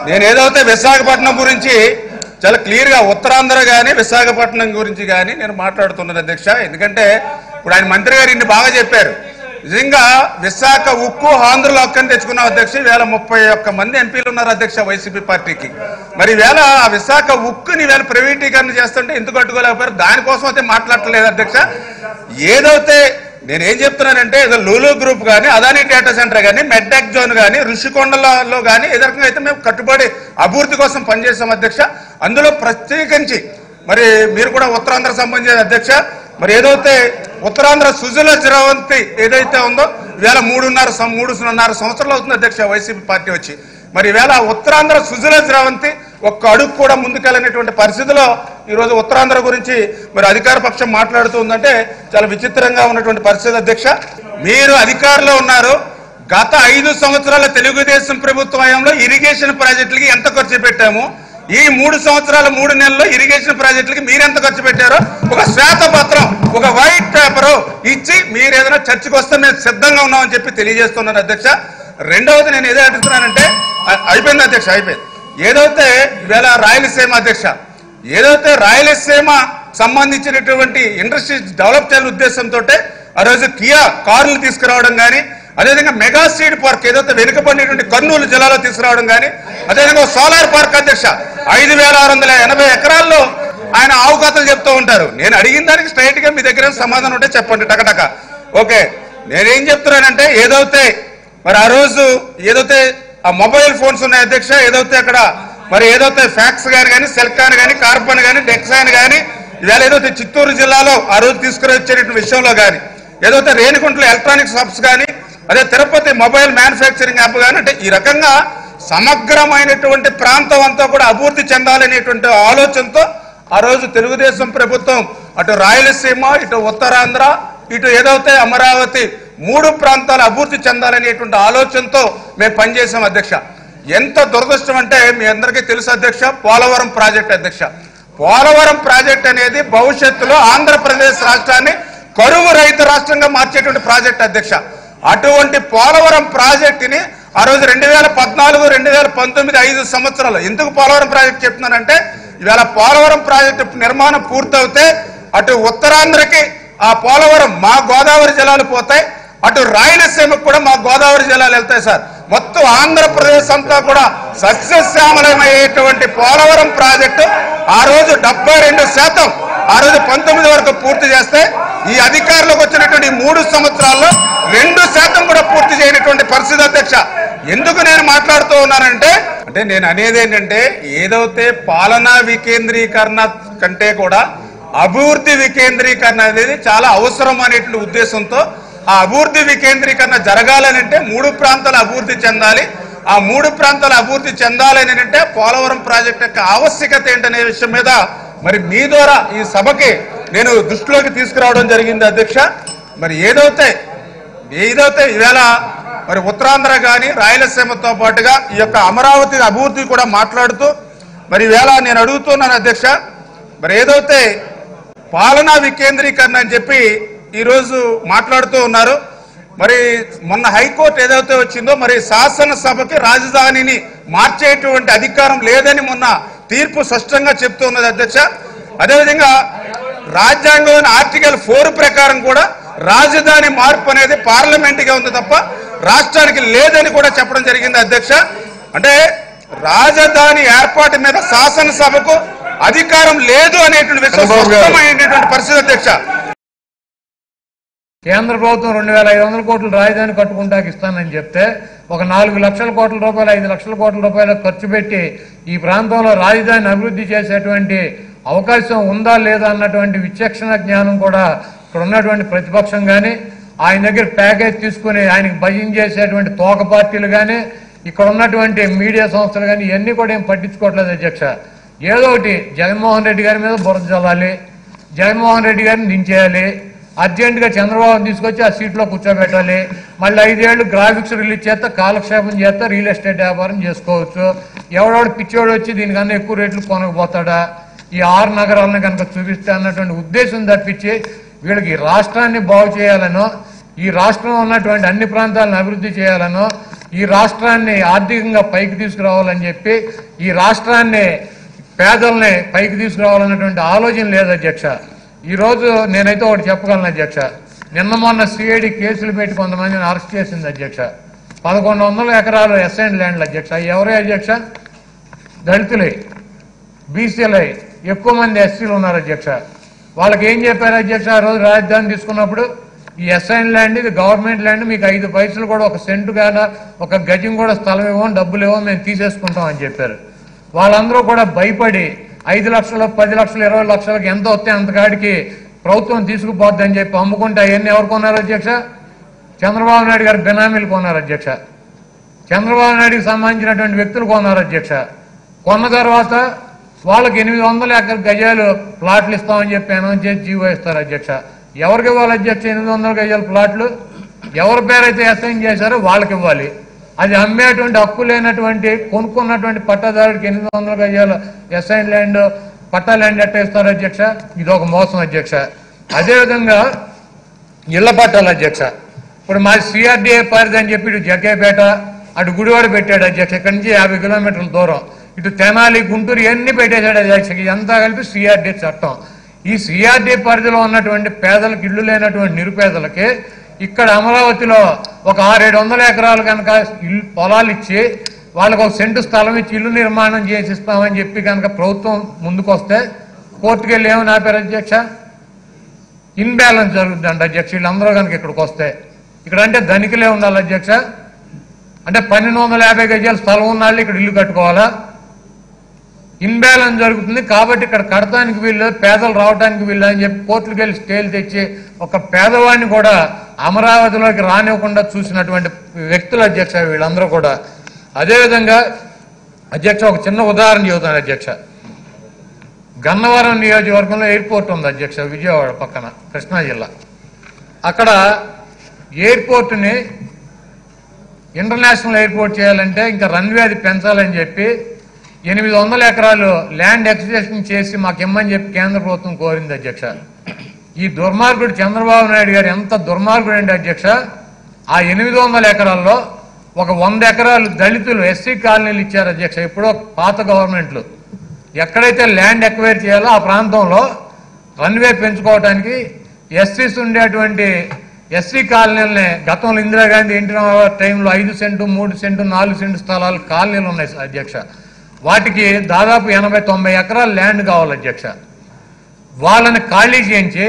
నేను ఏదైతే విశాఖపట్నం గురించి చాలా క్లియర్ గా ఉత్తరాంధ్ర గానీ విశాఖపట్నం గురించి కానీ నేను మాట్లాడుతున్నాను అధ్యక్ష ఎందుకంటే ఇప్పుడు ఆయన మంత్రి గారు ఇన్ని బాగా చెప్పారు నిజంగా విశాఖ ఉక్కు ఆంధ్రలో ఒక్కని తెచ్చుకున్నాం అధ్యక్ష వేల ముప్పై ఒక్క మంది ఎంపీలు ఉన్నారు అధ్యక్ష వైసీపీ పార్టీకి మరి వేళ ఆ విశాఖ ఉక్కుని వేళ ప్రైవేటీకరణ చేస్తుంటే ఎందుకు అడ్డుకోలేకపోయారు దానికోసం అయితే మాట్లాడలేదు అధ్యక్ష ఏదైతే నేను ఏం చెప్తున్నానంటే ఏదో లూలు గ్రూప్ కానీ అదానీ డేటా సెంటర్ కానీ మెడ్డాక్ జోన్ కానీ ఋషికొండలలో కానీ ఏ రకంగా అయితే మేము కట్టుబడి అభివృద్ధి కోసం పనిచేస్తాం అధ్యక్ష అందులో ప్రత్యేకించి మరి మీరు కూడా ఉత్తరాంధ్ర సంబంధించిన అధ్యక్ష మరి ఏదైతే ఉత్తరాంధ్ర సుజల జ్రవంతి ఏదైతే ఉందో ఇవాళ మూడున్నర సం- మూడున్నర సంవత్సరాలు అవుతుంది అధ్యక్ష వైసీపీ పార్టీ వచ్చి మరి ఈవేళ ఉత్తరాంధ్ర సుజల జ్రవంతి ఒక్క అడుగు కూడా ముందుకెళ్ళనేటువంటి పరిస్థితిలో ఈరోజు ఉత్తరాంధ్ర గురించి మరి అధికార పక్షం మాట్లాడుతూ ఉందంటే చాలా విచిత్రంగా ఉన్నటువంటి పరిస్థితి అధ్యక్ష మీరు అధికారంలో ఉన్నారు గత ఐదు సంవత్సరాల తెలుగుదేశం ప్రభుత్వ హయాంలో ఇరిగేషన్ ప్రాజెక్టులకి ఎంత ఖర్చు పెట్టాము ఈ మూడు సంవత్సరాల మూడు నెలల్లో ఇరిగేషన్ ప్రాజెక్టులకి మీరు ఎంత ఖర్చు పెట్టారో ఒక శ్వేతపత్రం ఒక వైట్ పేపర్ ఇచ్చి మీరు ఏదైనా చర్చకు వస్తే మేము సిద్ధంగా ఉన్నామని చెప్పి తెలియజేస్తున్నాను అధ్యక్ష రెండవది నేను ఏదో అడుగుతున్నానంటే అ- అయిపోయింది అధ్యక్ష అయిపోయింది ఏదైతే ఇవాళ రాయలసీమ అధ్యక్ష ఏదైతే రాయలసీమ సంబంధించినటువంటి ఇండస్ట్రీస్ డెవలప్ చేయాలని ఉద్దేశంతో ఆ రోజు కియా కార్లు తీసుకురావడం కానీ అదేవిధంగా మెగా సీడ్ పార్క్ ఏదైతే వెనుకబడినటువంటి కర్నూలు జిల్లాలో తీసుకురావడం కానీ అదేవిధంగా సోలార్ పార్క్ అధ్యక్ష ఐదు వేల ఆరు వందల ఎనభై ఎకరాల్లో ఆయన ఆవుకథలు చెప్తూ ఉంటారు నేను అడిగిన దానికి స్ట్రైట్ గా మీ దగ్గర సమాధానం ఉంటే చెప్పండి టకటక ఓకే నేనేం చెప్తున్నానంటే ఏదైతే మరి ఆ రోజు ఏదైతే ఆ మొబైల్ ఫోన్స్ ఉన్నాయి అధ్యక్ష ఏదైతే అక్కడ మరి ఏదైతే ఫ్యాక్స్ గాని కానీ సెల్కాన్ కానీ కార్బన్ కానీ డెక్సాన్ కానీ ఇవాళ ఏదైతే చిత్తూరు జిల్లాలో ఆ రోజు తీసుకుని వచ్చేటువంటి విషయంలో కానీ ఏదైతే రేణిగుంటలో ఎలక్ట్రానిక్ షాప్స్ కానీ అదే తిరుపతి మొబైల్ మ్యానుఫ్యాక్చరింగ్ యాప్ కానీ అంటే ఈ రకంగా సమగ్రమైనటువంటి ప్రాంతం అంతా కూడా అభివృద్ధి చెందాలనేటువంటి ఆలోచనతో ఆ రోజు తెలుగుదేశం ప్రభుత్వం అటు రాయలసీమ ఇటు ఉత్తరాంధ్ర ఇటు ఏదైతే అమరావతి మూడు ప్రాంతాలు అభివృద్ధి చెందాలనేటువంటి ఆలోచనతో మేము పనిచేసాం అధ్యక్ష ఎంత దురదృష్టం అంటే మీ అందరికీ తెలుసు అధ్యక్ష పోలవరం ప్రాజెక్ట్ అధ్యక్ష పోలవరం ప్రాజెక్ట్ అనేది భవిష్యత్తులో ఆంధ్రప్రదేశ్ రాష్ట్రాన్ని కరువు రహిత రాష్ట్రంగా మార్చేటువంటి ప్రాజెక్ట్ అధ్యక్ష అటువంటి పోలవరం ప్రాజెక్టుని ఆ రోజు రెండు వేల పద్నాలుగు రెండు వేల పంతొమ్మిది ఐదు సంవత్సరాలు ఎందుకు పోలవరం ప్రాజెక్ట్ చెప్తున్నానంటే ఇవాళ పోలవరం ప్రాజెక్టు నిర్మాణం పూర్తవుతే అటు ఉత్తరాంధ్రకి ఆ పోలవరం మా గోదావరి జిల్లాలు పోతాయి అటు రాయలసీమకు కూడా మా గోదావరి జిల్లాలు వెళ్తాయి సార్ మొత్తం ఆంధ్రప్రదేశ్ అంతా కూడా సస్యశ్యామలమయ్యేటువంటి పోలవరం ప్రాజెక్టు ఆ రోజు డెబ్బై రెండు శాతం ఆ రోజు పంతొమ్మిది వరకు పూర్తి చేస్తే ఈ అధికారంలోకి వచ్చినటువంటి ఈ మూడు సంవత్సరాల్లో రెండు శాతం కూడా పూర్తి చేయనటువంటి పరిస్థితి అధ్యక్ష ఎందుకు నేను మాట్లాడుతూ ఉన్నానంటే అంటే నేను అనేది ఏంటంటే ఏదైతే పాలనా వికేంద్రీకరణ కంటే కూడా అభివృద్ధి వికేంద్రీకరణ అనేది చాలా అవసరం అనేటువంటి ఉద్దేశంతో ఆ అభివృద్ధి వికేంద్రీకరణ జరగాలని అంటే మూడు ప్రాంతాలు అభివృద్ధి చెందాలి ఆ మూడు ప్రాంతాలు అభివృద్ధి చెందాలని అంటే పోలవరం ప్రాజెక్ట్ యొక్క ఆవశ్యకత ఏంటనే విషయం మీద మరి మీ ద్వారా ఈ సభకి నేను దృష్టిలోకి తీసుకురావడం జరిగింది అధ్యక్ష మరి ఏదైతే ఏదైతే ఈవేళ మరి ఉత్తరాంధ్ర కానీ రాయలసీమతో పాటుగా ఈ యొక్క అమరావతి అభివృద్ధి కూడా మాట్లాడుతూ మరి ఈవేళ నేను అడుగుతున్నాను అధ్యక్ష మరి ఏదైతే పాలనా వికేంద్రీకరణ అని చెప్పి ఈరోజు మాట్లాడుతూ ఉన్నారు మరి మొన్న హైకోర్టు ఏదైతే వచ్చిందో మరి శాసనసభకి రాజధానిని మార్చేటువంటి అధికారం లేదని మొన్న తీర్పు స్పష్టంగా చెప్తూ ఉన్నది అధ్యక్ష అదేవిధంగా రాజ్యాంగంలోని ఆర్టికల్ ఫోర్ ప్రకారం కూడా రాజధాని మార్పు అనేది పార్లమెంట్ గా ఉంది తప్ప రాష్ట్రానికి లేదని కూడా చెప్పడం జరిగింది అధ్యక్ష అంటే రాజధాని ఏర్పాటు మీద శాసనసభకు అధికారం లేదు అనేటువంటి విషయం చంద్రబాబు గారు. స్పష్టమైనటువంటి పరిస్థితి అధ్యక్ష కేంద్ర ప్రభుత్వం రెండు వేల ఐదు వందల కోట్లు రాజధాని కట్టుకుంటాకి ఇస్తానని చెప్తే ఒక నాలుగు లక్షల కోట్ల రూపాయలు ఐదు లక్షల కోట్ల రూపాయలు ఖర్చు పెట్టి ఈ ప్రాంతంలో రాజధాని అభివృద్ధి చేసేటువంటి అవకాశం ఉందా లేదా అన్నటువంటి విచక్షణ జ్ఞానం కూడా ఇక్కడ ఉన్నటువంటి ప్రతిపక్షం కానీ ఆయన దగ్గర ప్యాకేజ్ తీసుకుని ఆయనకి భయం చేసేటువంటి తోక పార్టీలు కానీ ఇక్కడ ఉన్నటువంటి మీడియా సంస్థలు కానీ ఇవన్నీ కూడా ఏం పట్టించుకోవట్లేదు అధ్యక్ష ఏదో ఒకటి జగన్మోహన్ రెడ్డి గారి మీద బురద చల్లాలి జగన్మోహన్ రెడ్డి గారిని దించేయాలి అర్జెంటుగా చంద్రబాబు తీసుకొచ్చి ఆ సీట్లో కూర్చోబెట్టాలి మళ్ళీ ఐదేళ్లు గ్రాఫిక్స్ రిలీజ్ చేస్తే కాలక్షేపం చేస్తే రియల్ ఎస్టేట్ వ్యాపారం చేసుకోవచ్చు ఎవడోడు పిచ్చోడు వచ్చి దీనికన్నా ఎక్కువ రేట్లు కొనకపోతాడా ఈ ఆరు నగరాలను కనుక చూపిస్తే అన్నటువంటి ఉద్దేశం తప్పించి వీళ్ళకి ఈ రాష్ట్రాన్ని బాగు చేయాలనో ఈ రాష్ట్రంలో ఉన్నటువంటి అన్ని ప్రాంతాలను అభివృద్ధి చేయాలనో ఈ రాష్ట్రాన్ని ఆర్థికంగా పైకి తీసుకురావాలని చెప్పి ఈ రాష్ట్రాన్ని పేదల్ని పైకి తీసుకురావాలన్నటువంటి ఆలోచన లేదు అధ్యక్ష ఈరోజు నేనైతే ఒకటి చెప్పగలను అధ్యక్ష నిన్న మొన్న సిఐడి కేసులు పెట్టి కొంతమందిని అరెస్ట్ చేసింది అధ్యక్ష పదకొండు వందల ఎకరాలు ఎస్ఐన్ ల్యాండ్లు అధ్యక్ష ఎవరే అధ్యక్ష దళితులే బీసీలై ఎక్కువ మంది ఎస్సీలు ఉన్నారు అధ్యక్ష వాళ్ళకి ఏం చెప్పారు అధ్యక్ష ఆ రోజు రాజధాని తీసుకున్నప్పుడు ఈ ఎస్ఐన్ ల్యాండ్ ఇది గవర్నమెంట్ ల్యాండ్ మీకు ఐదు పైసలు కూడా ఒక సెంటు కానీ ఒక గజం కూడా స్థలం ఇవ్వం డబ్బులు ఇవ్వం మేము తీసేసుకుంటాం అని చెప్పారు వాళ్ళందరూ కూడా భయపడి ఐదు లక్షలు పది లక్షలు ఇరవై లక్షలకు ఎంత వస్తే అంతకాడికి ప్రభుత్వం తీసుకుపోద్దని చెప్పి అమ్ముకుంటే అవన్నీ ఎవరు కొన్నారు అధ్యక్ష చంద్రబాబు నాయుడు గారు బినామీలు కొన్నారు అధ్యక్ష చంద్రబాబు నాయుడుకి సంబంధించినటువంటి వ్యక్తులు కొన్నారు అధ్యక్ష కొన్న తర్వాత వాళ్ళకి ఎనిమిది వందల ఎకర గజాలు ప్లాట్లు ఇస్తామని చెప్పి అనౌన్స్ చేసి జీవో ఇస్తారు అధ్యక్ష ఎవరికి ఇవ్వాలి అధ్యక్ష ఎనిమిది వందల గజాల ప్లాట్లు ఎవరి పేరైతే అసైన్ చేశారో వాళ్ళకి ఇవ్వాలి అది అమ్మేటువంటి హక్కు లేనటువంటి కొనుక్కున్నటువంటి పట్టాదారుడికి ఎనిమిది వందల గజాల ఎస్ఐన్ ల్యాండ్ పట్టా ల్యాండ్ ఎట్ట ఇస్తారు అధ్యక్ష ఇది ఒక మోసం అధ్యక్ష అదేవిధంగా ఇళ్ల పట్టాలు అధ్యక్ష ఇప్పుడు మా సిఆర్డీఏ పరిధి అని చెప్పి ఇటు జగ్గేపేట అటు గుడివాడ పెట్టాడు అధ్యక్ష ఇక్కడి నుంచి యాభై కిలోమీటర్ల దూరం ఇటు తెనాలి గుంటూరు ఇవన్నీ పెట్టేశాడు అధ్యక్ష ఇదంతా కలిపి సిఆర్డీ చట్టం ఈ సిఆర్డీ పరిధిలో ఉన్నటువంటి పేదలకు ఇల్లు లేనటువంటి నిరుపేదలకి ఇక్కడ అమరావతిలో ఒక ఆరేడు వందల ఎకరాలు కనుక ఇల్లు పొలాలు ఇచ్చి వాళ్ళకు ఒక సెంటు స్థలం ఇచ్చి ఇల్లు నిర్మాణం చేసి ఇస్తామని చెప్పి కనుక ప్రభుత్వం ముందుకొస్తే కోర్టుకు వెళ్ళి ఏమని ఆపారు అధ్యక్ష ఇన్బ్యాలెన్స్ జరుగుతుందంట అధ్యక్ష వీళ్ళందరూ కనుక ఇక్కడికి వస్తే ఇక్కడ అంటే ధనికులే ఉండాలి అధ్యక్ష అంటే పన్నెండు వందల యాభై గజాల స్థలం ఉన్న వాళ్ళు ఇక్కడ ఇల్లు కట్టుకోవాలా ఇన్బ్యాలెన్స్ జరుగుతుంది కాబట్టి ఇక్కడ కడతానికి వీళ్ళు పేదలు రావడానికి వీళ్ళు అని చెప్పి కోర్టులకు వెళ్ళి స్టేలు తెచ్చి ఒక పేదవాడిని కూడా అమరావతిలోకి రానివ్వకుండా చూసినటువంటి వ్యక్తులు అధ్యక్ష వీళ్ళందరూ కూడా అదేవిధంగా అధ్యక్ష ఒక చిన్న ఉదాహరణ చెబుతాను అధ్యక్ష గన్నవరం నియోజకవర్గంలో ఎయిర్పోర్ట్ ఉంది అధ్యక్ష విజయవాడ పక్కన కృష్ణా జిల్లా అక్కడ ఎయిర్పోర్ట్ని ఇంటర్నేషనల్ ఎయిర్పోర్ట్ చేయాలంటే ఇంకా రన్వే అది పెంచాలని చెప్పి ఎనిమిది వందల ఎకరాలు ల్యాండ్ ఎక్స్టెన్షన్ చేసి మాకు ఇమ్మని చెప్పి కేంద్ర ప్రభుత్వం కోరింది అధ్యక్ష ఈ దుర్మార్గుడు చంద్రబాబు నాయుడు గారు ఎంత దుర్మార్గుడు అండి అధ్యక్ష ఆ ఎనిమిది వందల ఎకరాల్లో ఒక వంద ఎకరాలు దళితులు ఎస్సీ కాలనీలు ఇచ్చారు అధ్యక్ష ఎప్పుడో పాత గవర్నమెంట్లు ఎక్కడైతే ల్యాండ్ ఎక్వైర్ చేయాలో ఆ ప్రాంతంలో రన్వే పెంచుకోవడానికి ఎస్సీస్ ఉండేటువంటి ఎస్సీ కాలనీలని గతంలో ఇందిరాగాంధీ ఎన్టీ రామారావు టైంలో ఐదు సెంటు మూడు సెంటు నాలుగు సెంటు స్థలాలు కాలనీలు ఉన్నాయి అధ్యక్ష వాటికి దాదాపు ఎనభై తొంభై ఎకరాల ల్యాండ్ కావాలి అధ్యక్ష వాళ్ళని ఖాళీ చేయించి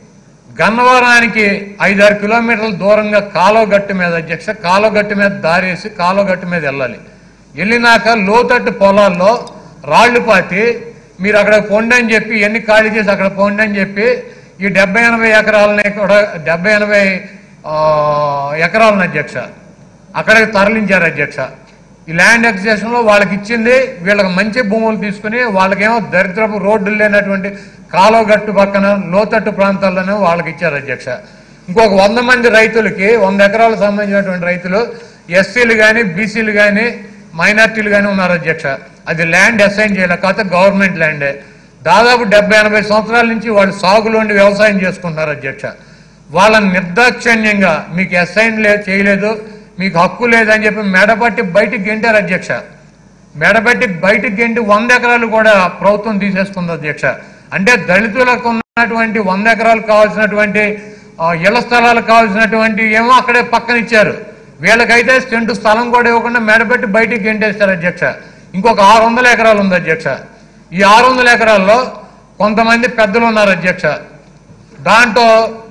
గన్నవరానికి ఐదారు కిలోమీటర్ల దూరంగా కాలువ గట్టు మీద అధ్యక్ష కాలువ గట్టు మీద దారేసి కాలువ గట్టు మీద వెళ్ళాలి వెళ్ళినాక లోతట్టు పొలాల్లో రాళ్లు పాతి మీరు అక్కడ పొండి అని చెప్పి ఎన్ని ఖాళీ చేసి అక్కడ పొండి అని చెప్పి ఈ డెబ్బై ఎనభై ఎకరాలని కూడా డెబ్బై ఎనభై ఆ, ఎకరాలను అధ్యక్ష అక్కడికి తరలించారు అధ్యక్ష ఈ ల్యాండ్ ఎక్సేషన్ లో వాళ్ళకి ఇచ్చింది వీళ్ళకి మంచి భూములు తీసుకుని వాళ్ళకేమో దరిద్రపు రోడ్డు లేనటువంటి కాలువ గట్టు పక్కన లోతట్టు ప్రాంతాల్లోనే వాళ్ళకి ఇచ్చారు అధ్యక్ష ఇంకొక వంద మంది రైతులకి వంద ఎకరాలకు సంబంధించినటువంటి రైతులు ఎస్సీలు కానీ బీసీలు కానీ మైనార్టీలు కానీ ఉన్నారు అధ్యక్ష అది ల్యాండ్ అసైన్ చేయలే కాకపోతే గవర్నమెంట్ ల్యాండే దాదాపు డెబ్బై ఎనభై సంవత్సరాల నుంచి వాళ్ళు సాగులో ఉండి వ్యవసాయం చేసుకుంటున్నారు అధ్యక్ష వాళ్ళని నిర్దాక్షిణ్యంగా మీకు అసైన్ లే చేయలేదు మీకు హక్కు లేదని చెప్పి మెడపట్టి బయటికి గెంటారు అధ్యక్ష మెడపెట్టి బయటికి గెంటి వంద ఎకరాలు కూడా ప్రభుత్వం తీసేస్తుంది అధ్యక్ష అంటే దళితులకు ఉన్నటువంటి వంద ఎకరాలు కావాల్సినటువంటి ఆ, ఇళ్ల స్థలాలు కావాల్సినటువంటి ఏమో అక్కడే పక్కన ఇచ్చారు వీళ్ళకైతే సెంటు స్థలం కూడా ఇవ్వకుండా మెడపెట్టి బయటికి గెంటేస్తారు అధ్యక్ష ఇంకొక ఆరు వందల ఎకరాలు ఉంది అధ్యక్ష ఈ ఆరు వందల ఎకరాల్లో కొంతమంది పెద్దలు ఉన్నారు అధ్యక్ష దాంట్లో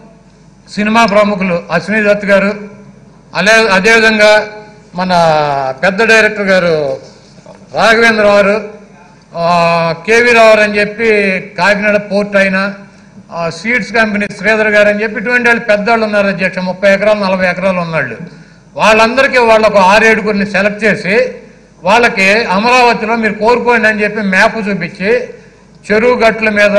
సినిమా ప్రముఖులు అశ్విని దత్ గారు అలే అదేవిధంగా మన పెద్ద డైరెక్టర్ గారు రాఘవేంద్ర గారు ఆ, కేవీ రావు అని చెప్పి కాకినాడ పోర్ట్ అయిన ఆ, సీడ్స్ కంపెనీ శ్రీధర్ గారు అని చెప్పి ఇటువంటి వాళ్ళు పెద్దవాళ్ళు ఉన్నారు అధ్యక్ష ముప్పై ఎకరాలు నలభై ఎకరాలు ఉన్నాళ్ళు వాళ్ళందరికీ వాళ్ళ ఒక ఆరేడుగురిని సెలెక్ట్ చేసి వాళ్ళకి అమరావతిలో మీరు కోరుకోండి అని చెప్పి మ్యాప్ చూపించి చెరువు గట్ల మీద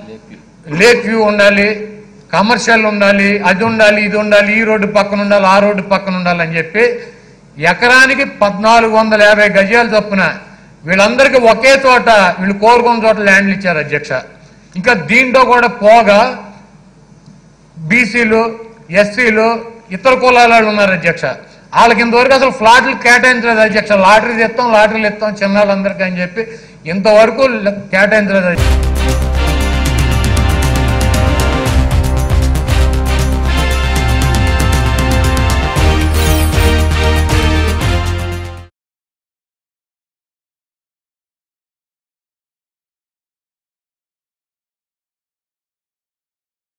లేక్ వ్యూ ఉండాలి కమర్షియల్ ఉండాలి అది ఉండాలి ఇది ఉండాలి ఈ రోడ్డు పక్కన ఉండాలి ఆ రోడ్డు పక్కన ఉండాలి అని చెప్పి ఎకరానికి పద్నాలుగు వందల యాభై గజాలు చొప్పున వీళ్ళందరికీ ఒకే చోట వీళ్ళు కోరుకున్న చోట ల్యాండ్లు ఇచ్చారు అధ్యక్ష ఇంకా దీంట్లో కూడా పోగా బీసీలు ఎస్సీలు ఇతర కులాల వాళ్ళు ఉన్నారు అధ్యక్ష వాళ్ళకి ఇంతవరకు అసలు ఫ్లాట్లు కేటాయించలేదు అధ్యక్ష లాటరీలు ఇస్తాం లాటరీలు ఇస్తాం చిన్నాళ్ళందరికీ అని చెప్పి ఇంతవరకు కేటాయించలేదు అధ్యక్ష.